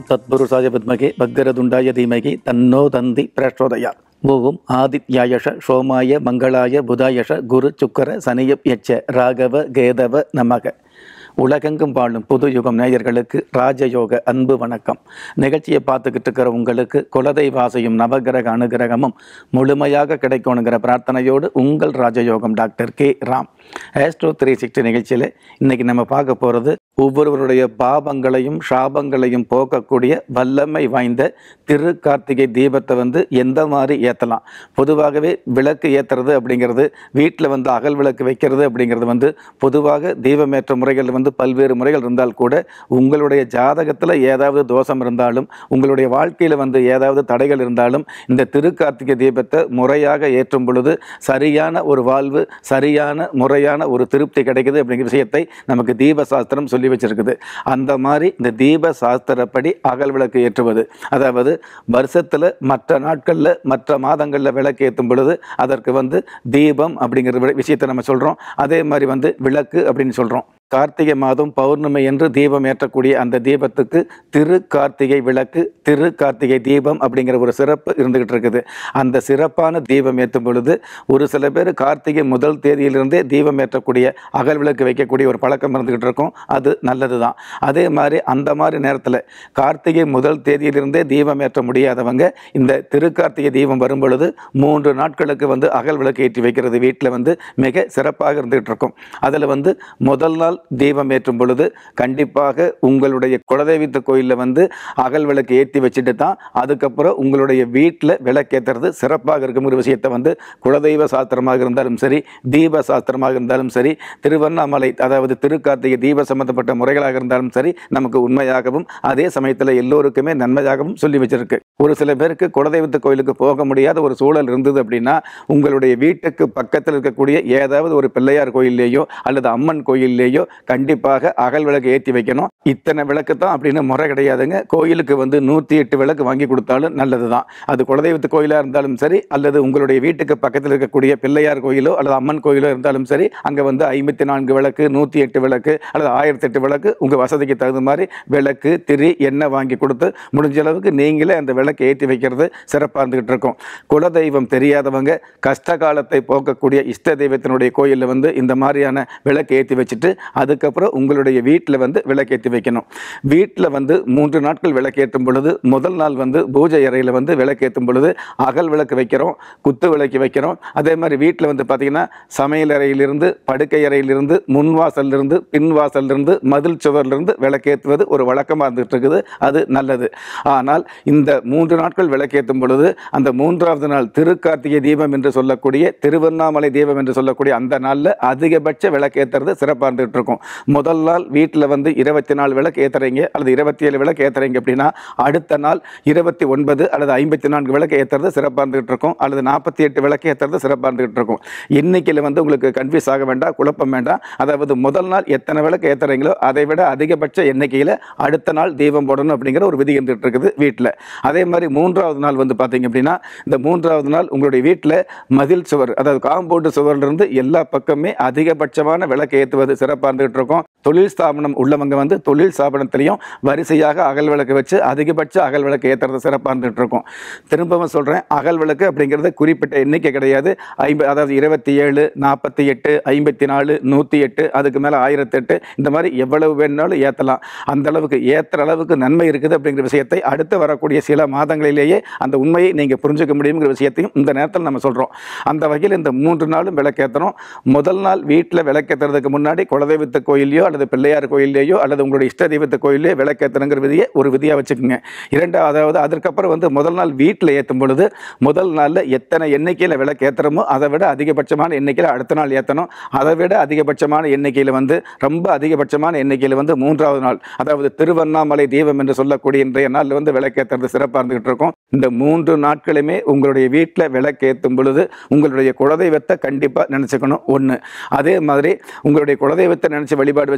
ஓம் தத்புருஷாய வித்மகே பக்கரதுண்டாய தீமகி தன்னோ தந்தி பிரச்சோதயா ஓம் ஆதித்யாயஷ சோமாய மங்களாய புதாயஷ குரு சுக்கர சனியப் யட்ச ராகவ கேதவ நமக உலகெங்கும் வாழும் புது யுகம் நேயர்களுக்கு ராஜயோக அன்பு வணக்கம் நிகழ்ச்சியை பார்த்துக்கிட்டு இருக்கிற உங்களுக்கு குலதெய்வாசையும் நவகிரக அனுகிரகமும் முழுமையாக கிடைக்கணுங்கிற பிரார்த்தனையோடு உங்கள் Rajayogam doctor K Ram astro three sixty நிகழ்ச்சியில் இன்னைக்கு நம்ம பார்க்க போகிறது ஒவ்வொருவருடைய பாவங்களையும் சாபங்களையும் போக்கக்கூடிய வல்லமை வாய்ந்த திரு கார்த்திகை தீபத்தை வந்து எந்த மாதிரி ஏற்றலாம் பொதுவாகவே விளக்கு ஏற்றுறது அப்படிங்கிறது வீட்டில் வந்து அகல் விளக்கு வைக்கிறது அப்படிங்கிறது வந்து பொதுவாக தீபமேற்ற முறைகள் வந்து பல்வேறு முறைகள் இருந்தால் கூட உங்களுடைய ஜாதகத்தில் ஏதாவது தோஷம் இருந்தாலும் உங்களுடைய வாழ்க்கையில் வந்து ஏதாவது தடைகள் இருந்தாலும் இந்த திரு கார்த்திகை தீபத்தை முறையாக ஏற்றும் பொழுது சரியான ஒரு வாழ்வு சரியான முறையான ஒரு திருப்தி கிடைக்குது அப்படிங்கிற விஷயத்தை நமக்கு தீப சாஸ்திரம் சொல்லி வச்சிருக்குது அந்த மாதிரி இந்த தீப சாஸ்திரப்படி அகல் விளக்கு ஏற்றுவது அதாவது வருஷத்தில் மற்ற நாட்களில் மற்ற மாதங்களில் விளக்கு ஏற்றும் பொழுது அதற்கு வந்து தீபம் அப்படிங்கிற வி- விஷயத்தை நம்ம சொல்கிறோம் அதே மாதிரி வந்து விளக்கு அப்படின்னு சொல்கிறோம் கார்த்திகை மாதம் பௌர்ணமி என்று தீபம் ஏற்றக்கூடிய அந்த தீபத்துக்கு திரு கார்த்திகை விளக்கு திரு கார்த்திகை தீபம் அப்படிங்கிற ஒரு சிறப்பு இருந்துகிட்டு இருக்குது அந்த சிறப்பான தீபம் ஏற்றும் பொழுது ஒரு சில பேர் கார்த்திகை முதல் தேதியிலிருந்தே தீபம் ஏற்றக்கூடிய அகல் விளக்கு வைக்கக்கூடிய ஒரு பழக்கம் இருந்துகிட்டு இருக்கும் அது நல்லது தான் அதே மாதிரி அந்த மாதிரி நேரத்தில் கார்த்திகை முதல் தேதியிலிருந்தே தீபம் ஏற்ற முடியாதவங்க இந்த திருக்கார்த்திகை தீபம் வரும் பொழுது மூன்று நாட்களுக்கு வந்து அகல் விளக்கு ஏற்றி வைக்கிறது வீட்டில் வந்து மிக சிறப்பாக இருந்துகிட்டு இருக்கும் அதில் வந்து முதல் நாள் தீபம் ஏற்றும் பொழுது கண்டிப்பாக உங்களுடைய குலதெய்வத்து கோயிலில் வந்து அகல் விளக்கு ஏற்றி வச்சுட்டு தான் அதுக்கப்புறம் உங்களுடைய வீட்டில் விளக்கேற்றுறது சிறப்பாக இருக்குங்கிற விஷயத்தை வந்து குலதெய்வ சாஸ்திரமாக இருந்தாலும் சரி தீப சாஸ்திரமாக இருந்தாலும் சரி திருவண்ணாமலை அதாவது திருக்கார்த்திகை தீப சம்பந்தப்பட்ட முறைகளாக இருந்தாலும் சரி நமக்கு உண்மையாகவும் அதே சமயத்தில் எல்லோருக்குமே நன்மையாகவும் சொல்லி வச்சிருக்கு ஒரு சில பேருக்கு குலதெய்வத்து கோயிலுக்கு போக முடியாத ஒரு சூழல் இருந்தது அப்படின்னா உங்களுடைய வீட்டுக்கு பக்கத்தில் இருக்கக்கூடிய ஏதாவது ஒரு பிள்ளையார் கோயில்லையோ அல்லது அம்மன் கோயில்லையோ கண்டிப்பாக அகல் விளக்கு ஏற்றி வைக்கணும் இத்தனை விளக்கு தான் அப்படின்னு முறை கிடையாதுங்க கோயிலுக்கு வந்து நூற்றி எட்டு விளக்கு வாங்கி கொடுத்தாலும் நல்லது தான் அது குலதெய்வத்து கோயிலாக இருந்தாலும் சரி அல்லது உங்களுடைய வீட்டுக்கு பக்கத்தில் இருக்கக்கூடிய பிள்ளையார் கோயிலோ அல்லது அம்மன் கோயிலோ இருந்தாலும் சரி அங்கே வந்து ஐம்பத்தி நான்கு விளக்கு நூற்றி எட்டு விளக்கு அல்லது ஆயிரத்தி எட்டு விளக்கு உங்கள் வசதிக்கு தகுந்த மாதிரி விளக்கு திரி எண்ணெய் வாங்கி கொடுத்து முடிஞ்ச அளவுக்கு நீங்களே அந்த விளக்கு ஏற்றி வைக்கிறது சிறப்பாக இருந்துகிட்டு இருக்கும் குலதெய்வம் தெரியாதவங்க கஷ்ட காலத்தை போக்கக்கூடிய இஷ்ட தெய்வத்தினுடைய கோயிலில் வந்து இந்த மாதிரியான விளக்கு ஏற்றி வச்சுட்டு அதுக்கப்புறம் உங்களுடைய வீட்டில் வந்து விளக்கேற்றி வைக்கணும் வீட்டில் வந்து மூன்று நாட்கள் விளக்கேற்றும் பொழுது முதல் நாள் வந்து பூஜை அறையில் வந்து விளக்கேற்றும் பொழுது அகல் விளக்கு வைக்கிறோம் குத்து விளக்கு வைக்கிறோம் அதே மாதிரி வீட்டில் வந்து பார்த்திங்கன்னா சமையல் அறையிலிருந்து படுக்கை அறையிலிருந்து முன் வாசல்லிருந்து பின் வாசல்லிருந்து மதில் சுவர்லிருந்து விளக்கேற்றுவது ஒரு வழக்கமாக இருந்துகிட்டு இருக்குது அது நல்லது ஆனால் இந்த மூன்று நாட்கள் விளக்கேற்றும் பொழுது அந்த மூன்றாவது நாள் திருக்கார்த்திகை தீபம் என்று சொல்லக்கூடிய திருவண்ணாமலை தீபம் என்று சொல்லக்கூடிய அந்த நாளில் அதிகபட்ச விளக்கேற்றுறது சிறப்பாக இருந்துகிட்டு இருக்கும் முதல் நாள் வீட்டில் வந்து இருபத்தி நாலு விளக்கு ஏற்றுறீங்க அல்லது இருபத்தி ஏழு விளக்கு ஏற்றுறீங்க அப்படின்னா அடுத்த நாள் இருபத்தி ஒன்பது அல்லது ஐம்பத்தி நான்கு விளக்கு ஏற்றுறது சிறப்பாக இருந்துகிட்டு இருக்கும் அல்லது நாற்பத்தி எட்டு விளக்கு ஏற்றுறது சிறப்பாக இருந்துகிட்டு இருக்கும் எண்ணிக்கையில் வந்து உங்களுக்கு கன்ஃபியூஸ் ஆக வேண்டாம் குழப்பம் வேண்டாம் அதாவது முதல் நாள் எத்தனை விளக்கு ஏற்றுறீங்களோ அதை விட அதிகபட்ச எண்ணிக்கையில் அடுத்த நாள் தீபம் போடணும் அப்படிங்கிற ஒரு விதி இருந்துகிட்டு இருக்குது வீட்டில் அதே மாதிரி மூன்றாவது நாள் வந்து பார்த்தீங்க அப்படின்னா இந்த மூன்றாவது நாள் உங்களுடைய வீட்டில் மதில் சுவர் அதாவது காம்பவுண்டு சுவர்லேருந்து எல்லா பக்கமே அதிகபட்சமான விளக்கு ஏற்றுவது சிறப்பாக இருந்துகிட்டு இருக்கும் தொழில் ஸ்தாபனம் உள்ளவங்க வந்து தொழில் ஸ்தாபனத்திலையும் வரிசையாக அகல் விளக்கு வச்சு அதிகபட்ச அகல் விளக்கு ஏற்றுறது சிறப்பாக இருந்துகிட்டு இருக்கும் திரும்பவும் சொல்கிறேன் அகல் விளக்கு அப்படிங்கிறது குறிப்பிட்ட எண்ணிக்கை கிடையாது ஐம்ப அதாவது இருபத்தி ஏழு நாற்பத்தி எட்டு ஐம்பத்தி நாலு நூற்றி எட்டு அதுக்கு மேலே ஆயிரத்தெட்டு இந்த மாதிரி எவ்வளவு வேணுனாலும் ஏற்றலாம் அந்த அளவுக்கு ஏற்றுற அளவுக்கு நன்மை இருக்குது அப்படிங்கிற விஷயத்தை அடுத்து வரக்கூடிய சில மாதங்களிலேயே அந்த உண்மையை நீங்கள் புரிஞ்சுக்க முடியுங்கிற விஷயத்தையும் இந்த நேரத்தில் நம்ம சொல்கிறோம் அந்த வகையில் இந்த மூன்று நாளும் விளக்கேற்றணும் முதல் நாள் வீட்டில் விளக்கேற்றுறதுக்கு முன்னாடி குலதெய்வத்து கோயிலையோ அல்லது பிள்ளையார் கோயிலையோ அல்லது உங்களுடைய இஷ்ட தெய்வத்து கோயிலையோ விளக்கேற்றணுங்கிற விதியை ஒரு விதியாக வச்சுக்கோங்க இரண்டாவது அதாவது அதற்கப்புறம் வந்து முதல் நாள் வீட்டில் ஏற்றும் பொழுது முதல் நாளில் எத்தனை எண்ணிக்கையில் விளக்கு ஏற்றுறமோ அதை விட அதிகபட்சமான எண்ணிக்கையில் அடுத்த நாள் ஏற்றணும் அதை விட அதிகபட்சமான எண்ணிக்கையில் வந்து ரொம்ப அதிகபட்சமான எண்ணிக்கையில் வந்து மூன்றாவது நாள் அதாவது திருவண்ணாமலை தீபம் என்று சொல்லக்கூடிய இன்றைய நாளில் வந்து விளக்கேற்றுறது சிறப்பாக இருந்துகிட்டு இருக்கும் இந்த மூன்று நாட்களுமே உங்களுடைய வீட்டில் விளக்கேற்றும் பொழுது உங்களுடைய குலதெய்வத்தை கண்டிப்பாக நினச்சிக்கணும் ஒன்று அதே மாதிரி உங்களுடைய குலதெய்வத்தை நினச்சி வழிபாடு வச்சுக்க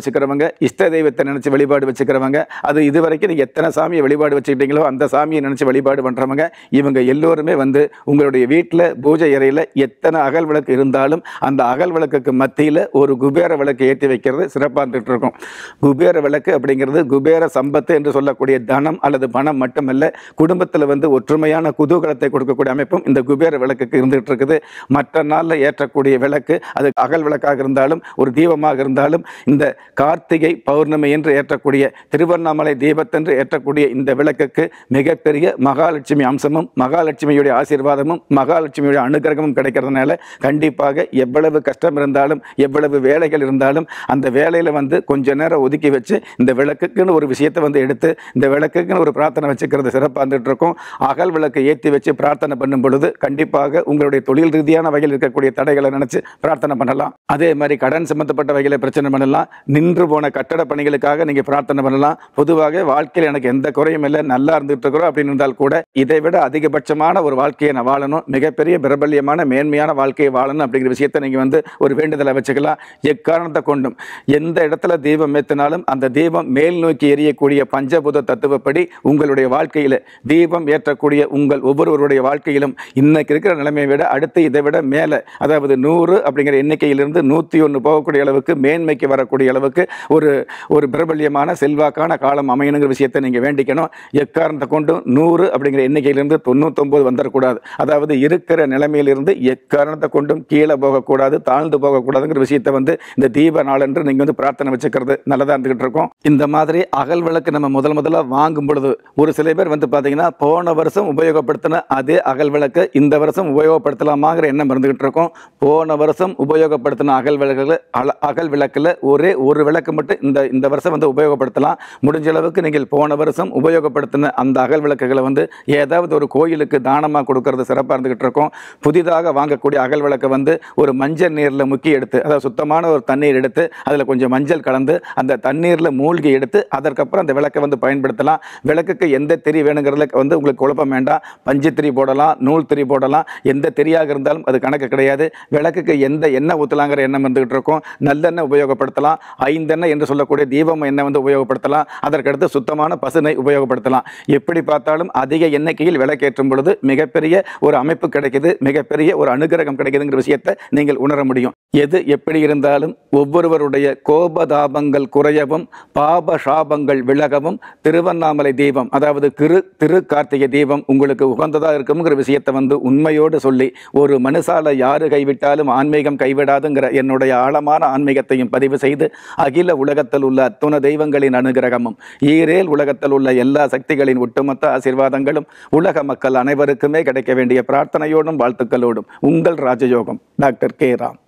வச்சுக்கிறவங்க இஷ்ட தெய்வத்தை நினச்சி வழிபாடு வச்சுக்கிறவங்க அது இது வரைக்கும் நீங்கள் எத்தனை சாமியை வழிபாடு வச்சுக்கிட்டீங்களோ அந்த சாமியை நினச்சி வழிபாடு பண்ணுறவங்க இவங்க எல்லோருமே வந்து உங்களுடைய வீட்டில் பூஜை அறையில் எத்தனை அகல் விளக்கு இருந்தாலும் அந்த அகல் விளக்குக்கு மத்தியில் ஒரு குபேர விளக்கு ஏற்றி வைக்கிறது சிறப்பாக இருந்துட்டு இருக்கும் குபேர விளக்கு அப்படிங்கிறது குபேர சம்பத்து என்று சொல்லக்கூடிய தனம் அல்லது பணம் மட்டுமல்ல குடும்பத்தில் வந்து ஒற்றுமையான குதூகலத்தை கொடுக்கக்கூடிய அமைப்பும் இந்த குபேர விளக்குக்கு இருந்துகிட்டு இருக்குது மற்ற நாளில் ஏற்றக்கூடிய விளக்கு அது அகல் விளக்காக இருந்தாலும் ஒரு தீபமாக இருந்தாலும் இந்த கார்த்திகை பௌர்ணமி என்று ஏற்றக்கூடிய திருவண்ணாமலை தீபத்தென்று ஏற்றக்கூடிய இந்த விளக்குக்கு மிகப்பெரிய மகாலட்சுமி அம்சமும் மகாலட்சுமியுடைய ஆசீர்வாதமும் மகாலட்சுமியுடைய அனுகிரகமும் கிடைக்கிறதுனால கண்டிப்பாக எவ்வளவு கஷ்டம் இருந்தாலும் எவ்வளவு வேலைகள் இருந்தாலும் அந்த வேலையில் வந்து கொஞ்ச நேரம் ஒதுக்கி வச்சு இந்த விளக்குக்குன்னு ஒரு விஷயத்தை வந்து எடுத்து இந்த விளக்குக்குன்னு ஒரு பிரார்த்தனை வச்சுக்கிறது சிறப்பாக இருந்துட்டு இருக்கும் அகல் விளக்கு ஏற்றி வச்சு பிரார்த்தனை பண்ணும் பொழுது கண்டிப்பாக உங்களுடைய தொழில் ரீதியான வகையில் இருக்கக்கூடிய தடைகளை நினைச்சு பிரார்த்தனை பண்ணலாம் அதே மாதிரி கடன் சம்பந்தப்பட்ட வகையில் பிரச்சனை பண்ணலாம் நின்று போன கட்டட பணிகளுக்காக நீங்க பிரார்த்தனை பண்ணலாம் பொதுவாக வாழ்க்கையில் எனக்கு எந்த குறையும் இல்லை நல்லா இருந்துட்டு இருக்கிறோம் அப்படின்னு இருந்தால் கூட இதை விட அதிகபட்சமான ஒரு வாழ்க்கையை நான் வாழணும் மிகப்பெரிய பிரபல்யமான மேன்மையான வாழ்க்கையை வாழணும் அப்படிங்கிற விஷயத்தை நீங்க வந்து ஒரு வேண்டுதலை வச்சுக்கலாம் எக்காரணத்தை கொண்டும் எந்த இடத்துல தீபம் ஏற்றினாலும் அந்த தீபம் மேல் நோக்கி எரியக்கூடிய பஞ்சபூத தத்துவப்படி உங்களுடைய வாழ்க்கையில் தீபம் ஏற்றக்கூடிய உங்கள் ஒவ்வொருவருடைய வாழ்க்கையிலும் இன்னைக்கு இருக்கிற நிலைமையை விட அடுத்து இதை விட மேலே அதாவது நூறு அப்படிங்கிற எண்ணிக்கையிலிருந்து நூற்றி ஒன்று போகக்கூடிய அளவுக்கு மேன்மைக்கு வரக்கூடிய அளவுக்கு ஒரு ஒரு பிரபல்யமான செல்வாக்கான காலம் அமையணுங்கிற விஷயத்தை நீங்கள் வேண்டிக்கணும் எக்காரணத்தை கொண்டும் நூறு அப்படிங்கிற எண்ணிக்கையிலிருந்து தொண்ணூத்தொம்பது வந்துடக்கூடாது அதாவது இருக்கிற நிலைமையிலிருந்து எக்காரணத்தை கொண்டும் கீழே போகக்கூடாது தாழ்ந்து போகக்கூடாதுங்கிற விஷயத்தை வந்து இந்த தீப நாளன்று நீங்கள் வந்து பிரார்த்தனை வச்சுக்கிறது நல்லதாக இருந்துகிட்டு இருக்கும் இந்த மாதிரி அகல் விளக்கு நம்ம முதல் முதல்ல வாங்கும் பொழுது ஒரு சில பேர் வந்து பார்த்தீங்கன்னா போன வருஷம் உபயோகப்படுத்தின அதே அகல் விளக்கு இந்த வருஷம் உபயோகப்படுத்தலாமாங்கிற எண்ணம் இருந்துகிட்டு இருக்கும் போன வருஷம் உபயோகப்படுத்தின அகல் விளக்குல அல- அகல் விளக்கில் ஒரே ஒரு விளக்கு மட்டும் இந்த இந்த வருஷம் வந்து உபயோகப்படுத்தலாம் முடிஞ்ச அளவுக்கு நீங்கள் போன வருஷம் உபயோகப்படுத்தின அந்த அகல் விளக்குகளை வந்து ஏதாவது ஒரு கோயிலுக்கு தானமாக கொடுக்கறது சிறப்பாக இருந்துகிட்டு இருக்கும் புதிதாக வாங்கக்கூடிய அகல் விளக்கை வந்து ஒரு மஞ்சள் நீரில் முக்கி எடுத்து அதாவது சுத்தமான ஒரு தண்ணீர் எடுத்து அதில் கொஞ்சம் மஞ்சள் கலந்து அந்த தண்ணீரில் மூழ்கி எடுத்து அதற்கப்புறம் அந்த விளக்கை வந்து பயன்படுத்தலாம் விளக்குக்கு எந்த திரி வேணுங்கிறதுல வந்து உங்களுக்கு குழப்பம் வேண்டாம் பஞ்சு திரி போடலாம் நூல் திரி போடலாம் எந்த திரியாக இருந்தாலும் அது கணக்கு கிடையாது விளக்குக்கு எந்த எண்ணெய் ஊற்றலாங்கிற எண்ணம் இருந்துகிட்டு இருக்கும் நல்லெண்ணெய் உபயோகப்படுத்தலாம் ஐந்தெண்ணெய் என்று சொல்லக்கூடிய தீபம் எண்ணெய் வந்து உபயோகப்படுத்தலாம் அதற்கடுத்து சுத்தமான பசுனை உபயோகப்படுத்தலாம் எப்படி பார்த்தாலும் அதிக எண்ணிக்கையில் விளக்கேற்றும் பொழுது மிகப்பெரிய ஒரு அமைப்பு கிடைக்குது மிகப்பெரிய ஒரு அனுகிரகம் கிடைக்குதுங்கிற விஷயத்தை நீங்கள் உணர முடியும் எது எப்படி இருந்தாலும் ஒவ்வொருவருடைய கோபதாபங்கள் குறையவும் பாப சாபங்கள் விலகவும் திருவண்ணாமலை தீபம் அதாவது திரு திரு கார்த்திகை தீபம் உங்களுக்கு உகந்ததாக இருக்குங்கிற விஷயத்தை வந்து உண்மையோடு சொல்லி ஒரு மனுஷால யாரு கைவிட்டாலும் ஆன்மீகம் கைவிடாதுங்கிற என்னுடைய ஆழமான ஆன்மீகத்தையும் பதிவு செய்து அகில உலகத்தில் உள்ள அத்துண தெய்வங்களின் அனுகிரகமும் ஈரேல் உலகத்தில் உள்ள எல்லா சக்திகளின் ஒட்டுமொத்த ஆசீர்வாதங்களும் உலக மக்கள் அனைவருக்குமே கிடைக்க வேண்டிய பிரார்த்தனையோடும் வாழ்த்துக்களோடும் உங்கள் ராஜயோகம் டாக்டர் கே ராம்